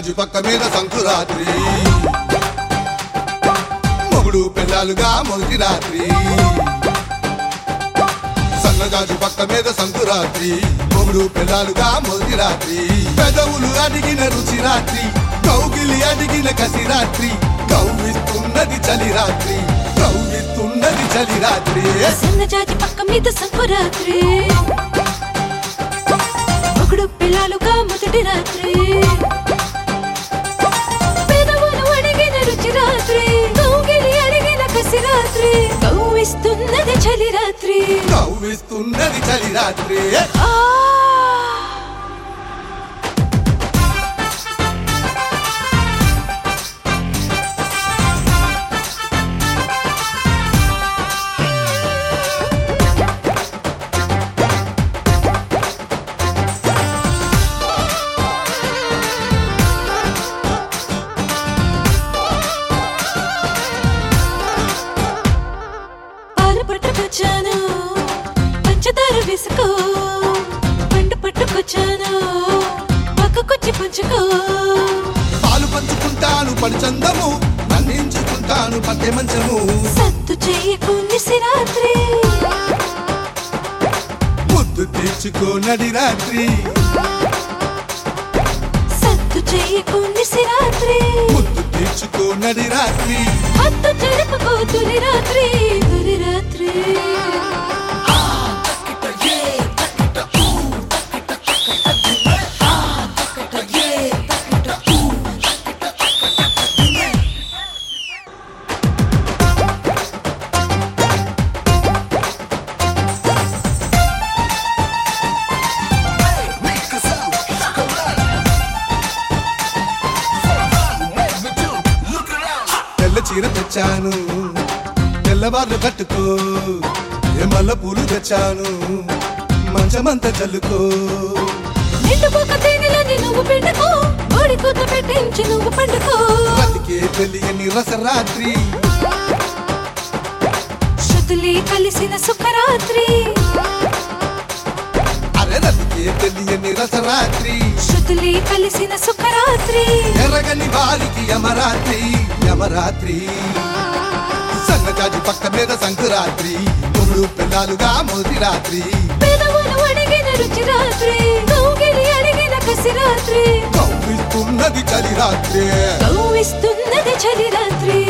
సన్నజాజి పక్క మీద సంకురాత్రి మొగుడు పిల్లలుగా మొదటి రాత్రి సన్నజాజి పక్క మీద సంకురాత్రి మొగుడు పిల్లలుగా మొదటి రాత్రి పెదవులు అడిగిన రుచి రాత్రి కౌగిలి అడిగిన కసి రాత్రి కౌగిస్తున్నది చలి రాత్రి కౌగిస్తున్నది చలి రాత్రి సన్నజాజి పక్క మీద సంకురాత్రి ఒకడు పిల్లలుగా మొదటి రాత్రి పెదవులు అడిగిన రుచి రాత్రి కౌగిలి అడిగిన కసి రాత్రి కౌవిస్తున్నది చలి రాత్రి కౌగిస్తున్నది చలి రాత్రి ఆ పాలు పట్టుకొచ్చాను పంచదార వేసుకో పండు పట్టుకొచ్చాను పక్కకొచ్చి పంచుకో పాలు పంచుకుంటాను పడిచందము నందించుకుంటాను పట్టె మంచము సత్తు చెయ్యకు నిసిరాత్రి ముద్దు తీర్చుకోనడి రాత్రి సత్తు చెయ్యకు నిసిరాత్రి ముద్దు తీర్చుకోనడి రాత్రి హత్తు చెరుపుకో తొలి రాత్రి తొలి రాత్రి తెల్ల చీర తెచ్చాను తెల్లవార్లు కట్టుకో ఏ మల్ల పూలు తెచ్చాను మంచమంతా చల్లుకో నిండుపోక తేనెలని నువ్వు పిండుకో కోడి కూత పెట్టించి నువ్వు పండుకో బతికే తెలియని రసరాత్రి శృతులే కలిసిన సుఖరాత్రి అరే రతికే తెలియని రసరాత్రి శృతులే కలిసిన సుఖరాత్రి ఎర్రగని వారికి యమరాత్రి యమరాత్రి సన్నజాజి పక్క మీద సంకురాత్రి మూడు పిల్లలుగా మొదటి రాత్రి పెదవులు అడిగిన రుచి రాత్రి కౌగిలి అడిగిన కసి రాత్రి కౌగిస్తున్నది చలి రాత్రి కౌవిస్తున్నది చలి రాత్రి